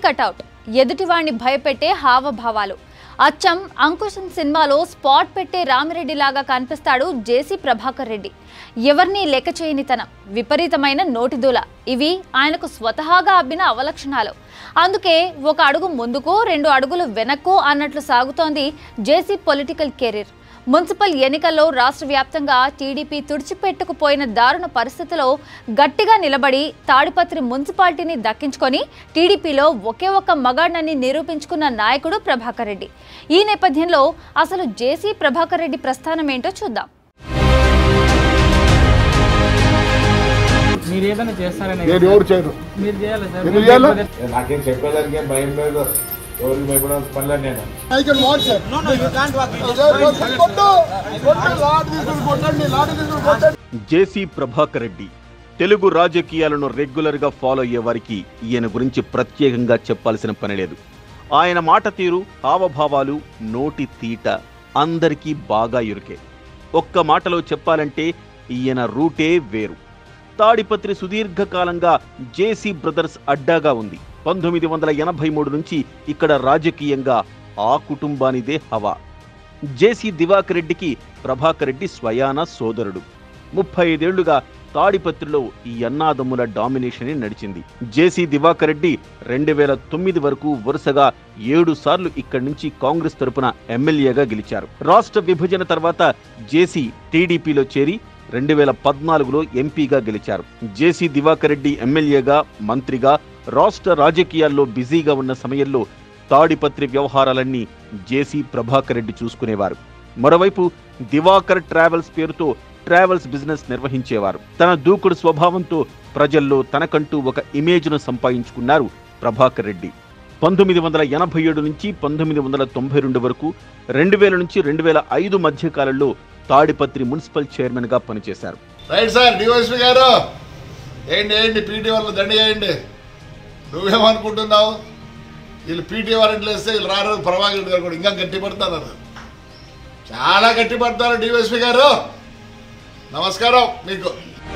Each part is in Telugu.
కటౌట్ ఎదుటివాణ్ణి భయపెట్టే హావభావాలు అచ్చం అంకుశం సినిమాలో స్పాట్ పెట్టే రామిరెడ్డి లాగా కనిపిస్తాడు జేసీ ప్రభాకర్ రెడ్డి ఎవరిని లెక్క చేయనితనం విపరీతమైన నోటిదూల ఇవి ఆయనకు స్వతహాగా అబ్బిన అవలక్షణాలు అందుకే ఒక అడుగు ముందుకు రెండు అడుగులు వెనక్కు అన్నట్లు సాగుతోంది జేసీ పొలిటికల్ కెరీర్ మున్సిపల్ ఎన్నికల్లో రాష్ట్ర వ్యాప్తంగా టీడీపీ తుడిచిపెట్టుకుపోయిన దారుణ పరిస్థితిలో గట్టిగా నిలబడి తాడిపత్రి మున్సిపాలిటీని దక్కించుకొని టీడీపీలో ఒకే ఒక్క మగాడినని నిరూపించుకున్న నాయకుడు ప్రభాకర్ రెడ్డి ఈ నేపథ్యంలో అసలు జేసీ ప్రభాకర్ రెడ్డి ప్రస్థానం ఏంటో చూద్దాం మీరు ఏదైనా చేస్తారనే నేను ఎవరు చేయరు మీరు చేయాలి సార్ ఎందుకు చేయాలి? నాకేం చెప్పేదానికి ఏం భయం లేదు ఎవరికి భయపడాల్సిన పనిలేదు నేను I can walk, sir. కొట్టు కొట్టు లాడ్ తీసుకుని కొట్టండి లాడ్ తీసుకుని కొట్టండి జేసీ ప్రభాకర్ రెడ్డి తెలుగు రాజకీయాలను రెగ్యులర్గా ఫాలో అయ్యే వారికి ఈయన గురించి ప్రత్యేకంగా చెప్పాల్సిన పని లేదు ఆయన మాట తీరు హావభావాలు నోటి తీట అందరికీ బాగా ఇరుకే ఒక్క మాటలో చెప్పాలంటే ఈయన రూటే వేరు తాడిపత్రి సుదీర్ఘకాలంగా జేసీ బ్రదర్స్ అడ్డాగా ఉంది పంతొమ్మిది వందల ఎనభై మూడు నుంచి ఇక్కడ రాజకీయంగా ఆ కుటుంబానిదే హవా జేసీ దివాకర్ రెడ్డికి ప్రభాకర్ రెడ్డి స్వయాన సోదరుడు ముప్పై ఐదేళ్లుగా తాడిపత్రిలో ఈ అన్నాదమ్ముల డామినేషనే నడిచింది జేసీ దివాకర్ రెడ్డి రెండు వేల తొమ్మిది వరకు వరుసగా ఏడు సార్లు ఇక్కడి నుంచి కాంగ్రెస్ తరపున ఎమ్మెల్యేగా గెలిచారు రాష్ట్ర విభజన తర్వాత జేసీ టీడీపీలో చేరి రెండు వేల పద్నాలుగులో ఎంపీగా గెలిచారు జేసీ దివాకర్ రెడ్డి ఎమ్మెల్యేగా మంత్రిగా రాష్ట్ర రాజకీయాల్లో బిజీగా ఉన్న సమయంలో తాడిపత్రి వ్యవహారాలన్నీ జేసీ ప్రభాకర్ రెడ్డి చూసుకునేవారు మరోవైపు దివాకర్ ట్రావెల్స్ పేరుతో ట్రావెల్స్ బిజినెస్ నిర్వహించేవారు తన దూకుడు స్వభావంతో ప్రజల్లో తనకంటూ ఒక ఇమేజ్ను సంపాదించుకున్నారు ప్రభాకర్ రెడ్డి పంతొమ్మిది వందల ఎనభై ఏడు నుంచి పంతొమ్మిది వందల తొంభై రెండు వరకు రెండు వేల నుంచి రెండు వేల ఐదు మధ్య కాలంలో తాడిపత్రి మున్సిపల్ చైర్మన్ గా పనిచేశారు రైట్ సార్ డివైఎస్పీ గారు ఏంటి ఏంటి పీటీ వాళ్ళు దండి చేయండి నువ్వేమనుకుంటున్నావు వీళ్ళు పీటీ వారెంట్లు వేస్తే వీళ్ళు రారు ప్రభాకర్ రెడ్డి గారు కూడా ఇంకా గట్టి పడతారు చాలా గట్టి పడతారు డివైఎస్పీ గారు నమస్కారం మీకు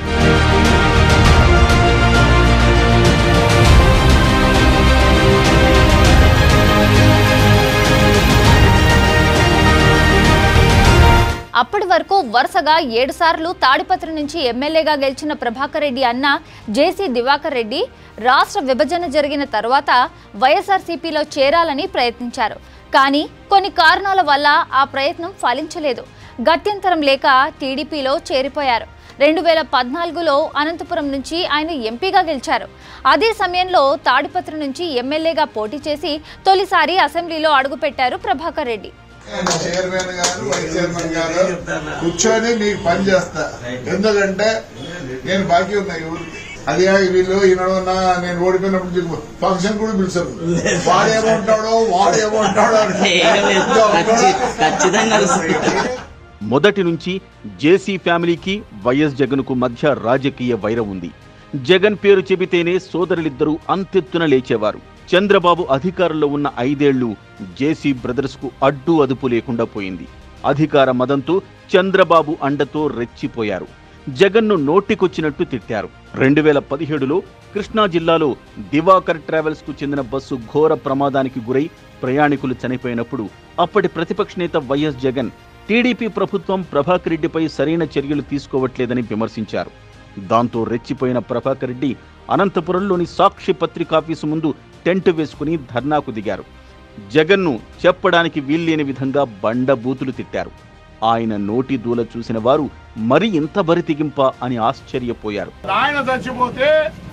అప్పటి వరకు వరుసగా ఏడు సార్లు తాడిపత్రి నుంచి ఎమ్మెల్యేగా గెలిచిన ప్రభాకర్ రెడ్డి అన్న జేసీ దివాకర్ రెడ్డి రాష్ట్ర విభజన జరిగిన తర్వాత వైఎస్ఆర్సీపీలో చేరాలని ప్రయత్నించారు కానీ కొన్ని కారణాల వల్ల ఆ ప్రయత్నం ఫలించలేదు గత్యంతరం లేక టీడీపీలో చేరిపోయారు రెండు వేల పద్నాలుగులో అనంతపురం నుంచి ఆయన ఎంపీగా గెలిచారు అదే సమయంలో తాడిపత్రి నుంచి ఎమ్మెల్యేగా పోటీ చేసి తొలిసారి అసెంబ్లీలో అడుగుపెట్టారు ప్రభాకర్ రెడ్డి చైర్మన్ గారు వైస్ చైర్మన్ గారు కూర్చొని మీకు పని చేస్తా ఎందుకంటే నేను బాకీ ఉన్నా ఈ ఊరికి అది వీళ్ళు ఈనాడు నేను ఓడిపోయినప్పుడు ఫంక్షన్ కూడా పిలిచారు వాడేమంటాడో వాడేమంటాడో అని. ఖచ్చి- ఖచ్చితంగా కలుస్తుంది. మొదటి నుంచి జేసీ ఫ్యామిలీకి వైఎస్ జగన్కు మధ్య రాజకీయ వైరం ఉంది జగన్ పేరు చెబితేనే సోదరులిద్దరూ అంతెత్తున లేచేవారు చంద్రబాబు అధికారంలో ఉన్న ఐదేళ్లు జేసీ బ్రదర్స్కు అడ్డు అదుపు లేకుండా పోయింది అధికార మదంతో చంద్రబాబు అండతో రెచ్చిపోయారు జగన్ను నోటికొచ్చినట్టు తిట్టారు రెండు వేల పదిహేడులో కృష్ణా జిల్లాలో దివాకర్ ట్రావెల్స్ కు చెందిన బస్సు ఘోర ప్రమాదానికి గురై ప్రయాణికులు చనిపోయినప్పుడు అప్పటి ప్రతిపక్ష నేత వైఎస్ జగన్ టీడీపీ ప్రభుత్వం ప్రభాకర్ రెడ్డిపై సరైన చర్యలు తీసుకోవట్లేదని విమర్శించారు దాంతో రెచ్చిపోయిన ప్రభాకర్ రెడ్డి అనంతపురంలోని సాక్షి పత్రికాఫీసు ముందు టెంట్ వేసుకుని ధర్నాకు దిగారు జగన్ను చెప్పడానికి వీల్లేని విధంగా బండ బూతులు తిట్టారు ఆయన నోటి దూల చూసిన వారు మరి ఇంత బరితెగింప అని ఆశ్చర్యపోయారు ఆయన చచ్చిపోతే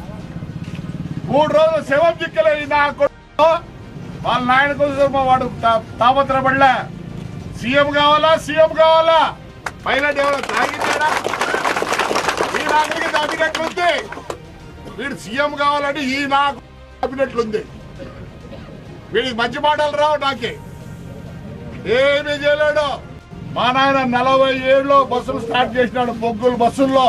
మూడు రోజులు శవం దిక్కలేదు నా కొడుకు వాళ్ళ నాయన కోసం మా వాడు తా- తాపత్రపడలే సీఎం కావాలా సీఎం కావాలా పైలట్ ఎవరో తాగించాడా ఈ నాకుడికి తాపినట్లుంది వీడు సీఎం కావాలంటే ఈ నాకు తాపినట్లుంది వీడికి మంచి మాటలు రావు నాకే ఏమీ చేయలేడు మా నాయన నలభై ఏడులో బస్సులు స్టార్ట్ చేసినాడు బొగ్గులు బస్సుల్లో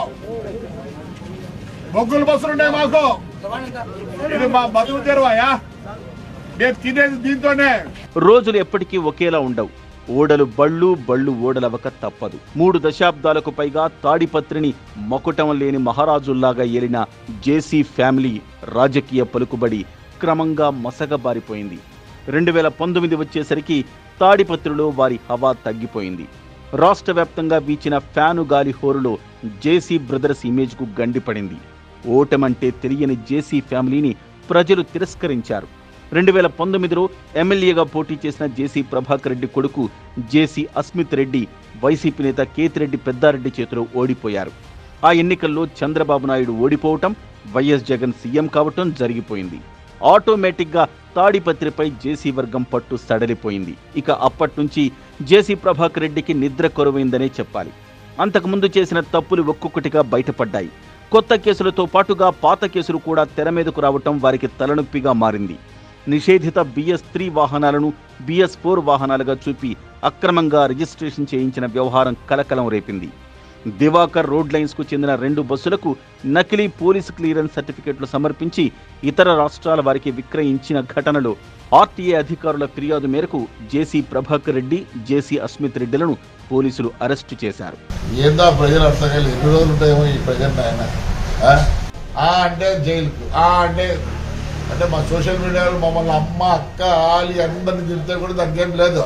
బొగ్గులు బస్సులు ఉన్నాయి మాకు ఇది మా బతుకు తెరవాయా నేను తినేది దీంతోనే రోజులు ఎప్పటికీ ఒకేలా ఉండవు ఓడలు బళ్ళు బళ్ళు ఓడలవక తప్పదు మూడు దశాబ్దాలకు పైగా తాడిపత్రిని మకుటం లేని మహారాజుల్లాగా ఏలిన జేసీ ఫ్యామిలీ రాజకీయ పలుకుబడి క్రమంగా మసగబారిపోయింది రెండు వేల పంతొమ్మిది వచ్చేసరికి తాడిపత్రిలో వారి హవా తగ్గిపోయింది రాష్ట్ర వ్యాప్తంగా వీచిన ఫ్యాను గాలి హోరులో జేసీ బ్రదర్స్ ఇమేజ్కు గండిపడింది ఓటమంటే తెలియని జేసీ ఫ్యామిలీని ప్రజలు తిరస్కరించారు రెండు వేల పంతొమ్మిదిలో ఎమ్మెల్యేగా పోటీ చేసిన జేసీ ప్రభాకర్ రెడ్డి కొడుకు జేసీ అస్మిత్ రెడ్డి వైసీపీ నేత కేతిరెడ్డి పెద్దారెడ్డి చేతిలో ఓడిపోయారు ఆ ఎన్నికల్లో చంద్రబాబు నాయుడు ఓడిపోవటం వైఎస్ జగన్ సీఎం కావటం జరిగిపోయింది ఆటోమేటిక్గా తాడిపత్రిపై జేసీ వర్గం పట్టు సడలిపోయింది ఇక అప్పటి నుంచి జేసీ ప్రభాకర్ రెడ్డికి నిద్ర కొరవైందనే చెప్పాలి అంతకుముందు చేసిన తప్పులు ఒక్కొక్కటిగా బయటపడ్డాయి కొత్త కేసులతో పాటుగా పాత కేసులు కూడా తెర మీదకు రావటం వారికి తలనొప్పిగా మారింది నిషేధిత బిఎస్ త్రీ వాహనాలను బిఎస్ ఫోర్ వాహనాలుగా చూపి అక్రమంగా రిజిస్ట్రేషన్ చేయించిన వ్యవహారం కలకలం రేపింది దివాకర్ రోడ్ లైన్స్ కు చెందిన రెండు బస్సులకు నకిలీ పోలీసు క్లియరెన్స్ సర్టిఫికెట్లు సమర్పించి ఇతర రాష్ట్రాల వారికి విక్రయించిన ఘటనలో ఆర్టీఏ అధికారుల ఫిర్యాదు మేరకు జేసీ ప్రభాకర్ రెడ్డి జేసీ అస్మిత్ రెడ్డిలను పోలీసులు అరెస్టు చేశారు ఏందో ఆ ప్రజలు అర్థం కాలేదు ఎన్ని రోజులు ఉంటాయేమో ఈ ప్రజలు ఆయన ఆ? ఆ అంటే జైలుకు ఆ అంటే అంటే మా సోషల్ మీడియాలో మమ్మల్ని అమ్మ అక్క ఆలి అందరిని తిరిగితే కూడా దానికి ఏం లేదు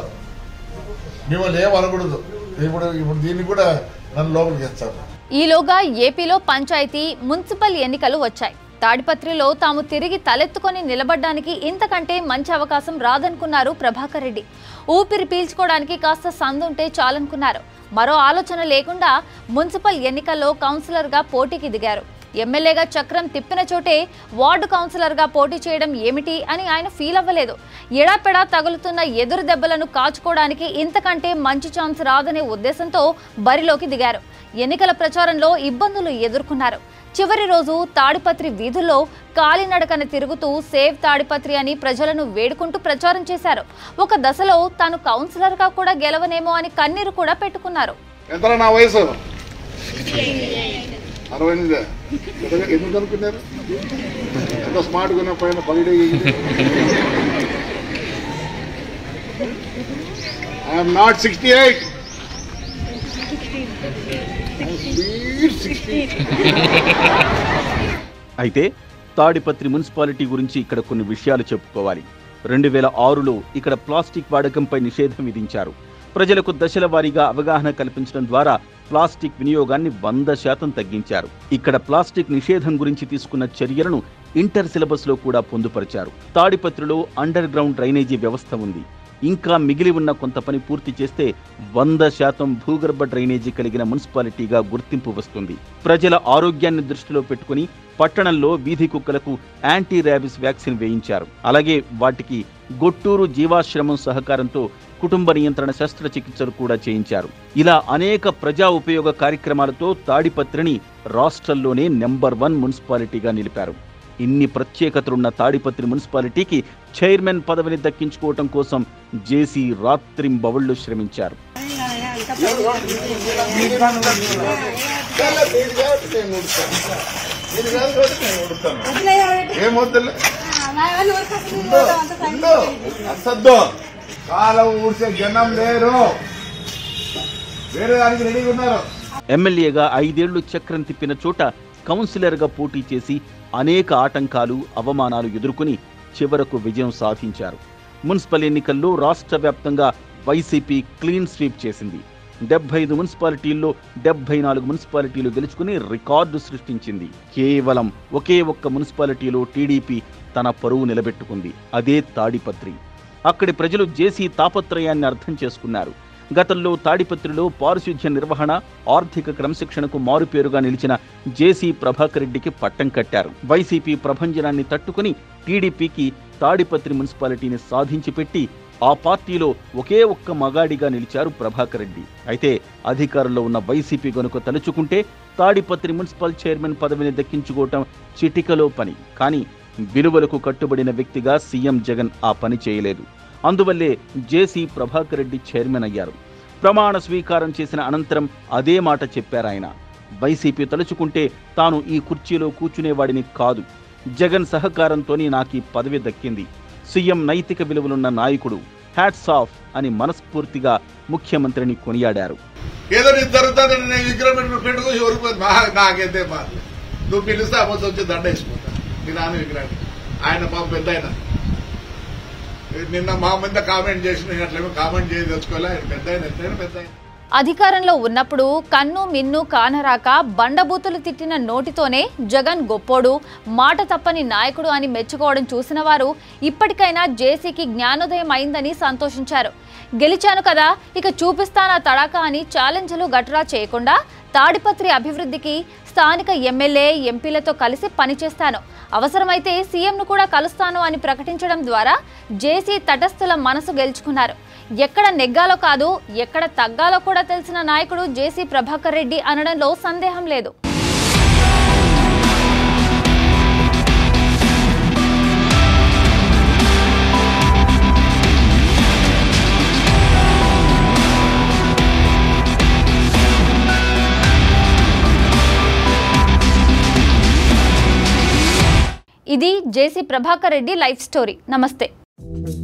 మిమ్మల్ని ఏం అనకూడదు ఇప్పుడు ఇప్పుడు దీన్ని కూడా నన్ను లోపలికి ఇస్తారు ఈలోగా ఏపీలో పంచాయతీ మున్సిపల్ ఎన్నికలు వచ్చాయి తాడిపత్రిలో తాము తిరిగి తలెత్తుకొని నిలబడ్డానికి ఇంతకంటే మంచి అవకాశం రాదనుకున్నారు ప్రభాకర్ రెడ్డి ఊపిరి పీల్చుకోవడానికి కాస్త సందుంటే చాలనుకున్నారు మరో ఆలోచన లేకుండా మున్సిపల్ ఎన్నికల్లో కౌన్సిలర్గా పోటీకి దిగారు ఎమ్మెల్యేగా చక్రం తిప్పిన చోటే వార్డు కౌన్సిలర్గా పోటీ చేయడం ఏమిటి అని ఆయన ఫీల్ అవ్వలేదు ఎడాపెడా తగులుతున్న ఎదురు దెబ్బలను కాచుకోవడానికి ఇంతకంటే మంచి ఛాన్స్ రాదనే ఉద్దేశంతో బరిలోకి దిగారు ఎన్నికల ప్రచారంలో ఇబ్బందులు ఎదుర్కొన్నారు చివరి రోజు తాడిపత్రి వీధుల్లో కాలినడకన తిరుగుతూ సేవ్ తాడిపత్రి అని ప్రజలను వేడుకుంటూ ప్రచారం చేశారు ఒక దశలో తాను కౌన్సిలర్గా కూడా గెలవనేమో అని కన్నీరు కూడా పెట్టుకున్నారు ఎంత నా వయసు అరవై ఎనిమిది ఎందుకు అనుకున్నారు ఎంత స్మార్ట్గా ఉన్న పైన పగిడే I'm not sixty eight sixty అయితే తాడిపత్రి మున్సిపాలిటీ గురించి ఇక్కడ కొన్ని విషయాలు చెప్పుకోవాలి రెండు వేల ఆరులో ఇక్కడ ప్లాస్టిక్ వాడకంపై నిషేధం విధించారు ప్రజలకు దశల వారీగా అవగాహన కల్పించడం ద్వారా ప్లాస్టిక్ వినియోగాన్ని వంద శాతం తగ్గించారు ఇక్కడ ప్లాస్టిక్ నిషేధం గురించి తీసుకున్న చర్యలను ఇంటర్ సిలబస్ లో కూడా పొందుపరిచారు తాడిపత్రిలో అండర్ గ్రౌండ్ డ్రైనేజీ వ్యవస్థ ఉంది ఇంకా మిగిలి ఉన్న కొంత పని పూర్తి చేస్తే వంద శాతం భూగర్భ డ్రైనేజీ కలిగిన మున్సిపాలిటీగా గుర్తింపు వస్తుంది ప్రజల ఆరోగ్యాన్ని దృష్టిలో పెట్టుకుని పట్టణంలో వీధి కుక్కలకు యాంటీ ర్యాబిస్ వ్యాక్సిన్ వేయించారు అలాగే వాటికి గొట్టూరు జీవాశ్రమం సహకారంతో కుటుంబ నియంత్రణ శస్త్రచికిత్సలు కూడా చేయించారు ఇలా అనేక ప్రజా ఉపయోగ కార్యక్రమాలతో తాడిపత్రిని రాష్ట్రంలోనే నెంబర్ వన్ మున్సిపాలిటీగా నిలిపారు ఇన్ని ప్రత్యేకతలున్న తాడిపత్రి మున్సిపాలిటీకి చైర్మన్ పదవిని దక్కించుకోవటం కోసం జేసీ రాత్రింబవళ్లు శ్రమించారు ఏమవుతుంది అసద్దు కాలం ఊడ్చే జనం లేరు వేరే దానికి రెడీగా ఉన్నారు ఎమ్మెల్యేగా ఐదేళ్లు చక్రం తిప్పిన చోట కౌన్సిలర్గా పోటీ చేసి అనేక ఆటంకాలు అవమానాలు ఎదుర్కొని చివరకు విజయం సాధించారు మున్సిపల్ ఎన్నికల్లో రాష్ట్ర వ్యాప్తంగా వైసీపీ క్లీన్ స్వీప్ చేసింది డెబ్బై ఐదు మున్సిపాలిటీల్లో డెబ్బై నాలుగు మున్సిపాలిటీలు గెలుచుకుని రికార్డు సృష్టించింది కేవలం ఒకే ఒక్క మున్సిపాలిటీలో టీడీపీ తన పరువు నిలబెట్టుకుంది అదే తాడిపత్రి అక్కడి ప్రజలు జేసీ తాపత్రయాన్ని అర్థం చేసుకున్నారు గతంలో తాడిపత్రిలో పారిశుధ్య నిర్వహణ ఆర్థిక క్రమశిక్షణకు మారుపేరుగా నిలిచిన జేసీ ప్రభాకర్ రెడ్డికి పట్టం కట్టారు వైసీపీ ప్రభంజనాన్ని తట్టుకుని టీడీపీకి తాడిపత్రి మున్సిపాలిటీని సాధించి పెట్టి ఆ పార్టీలో ఒకే ఒక్క మగాడిగా నిలిచారు ప్రభాకర్ రెడ్డి అయితే అధికారంలో ఉన్న వైసీపీ గనుక తలుచుకుంటే తాడిపత్రి మున్సిపల్ చైర్మన్ పదవిని దక్కించుకోవటం చిటికలో పని కానీ విలువలకు కట్టుబడిన వ్యక్తిగా సీఎం జగన్ ఆ పని చేయలేదు అందువల్లే జేసీ ప్రభాకర్ రెడ్డి చైర్మన్ అయ్యారు ప్రమాణ స్వీకారం చేసిన అనంతరం అదే మాట చెప్పారాయన వైసీపీ తలుచుకుంటే తాను ఈ కుర్చీలో కూర్చునేవాడిని కాదు జగన్ సహకారంతోనే నాకు ఈ పదవి దక్కింది సీఎం నైతిక విలువలున్న నాయకుడు హ్యాట్స్ ఆఫ్ అని మనస్ఫూర్తిగా ముఖ్యమంత్రిని కొనియాడారు ఏదో నీకు జరుగుతుందని నేను విగ్రహం పెట్టుకుని పెట్టుకుని ఎవరికి పోదు. మా నాకైతే బాధ నువ్వు పిలిస్తే అమ్మతో వచ్చి దండ వేసుకుంటా మీ నాన్న విగ్రహాన్ని ఆయన మా పెద్ద ఆయన నిన్న మా మీద కామెంట్ చేసిన నేను అట్లేమో కామెంట్ చేయదలుచుకోలే ఆయన పెద్ద ఆయన ఎంతైనా పెద్ద ఆయన అధికారంలో ఉన్నప్పుడు కన్ను మిన్ను కానరాక బండబూతులు తిట్టిన నోటితోనే జగన్ గొప్పోడు మాట తప్పని నాయకుడు అని మెచ్చుకోవడం చూసిన వారు ఇప్పటికైనా జేసీకి జ్ఞానోదయం అయిందని సంతోషించారు గెలిచాను కదా ఇక చూపిస్తానా తడాకా అని ఛాలెంజ్లు గట్రా చేయకుండా తాడిపత్రి అభివృద్ధికి స్థానిక ఎమ్మెల్యే ఎంపీలతో కలిసి పనిచేస్తాను అవసరమైతే సీఎంను కూడా కలుస్తాను అని ప్రకటించడం ద్వారా జేసీ తటస్థుల మనసు గెలుచుకున్నారు ఎక్కడ నెగ్గాలో కాదు ఎక్కడ తగ్గాలో కూడా తెలిసిన నాయకుడు జేసీ ప్రభాకర్ రెడ్డి అనడంలో సందేహం లేదు ఇది JC Prabhakar Reddy life story నమస్తే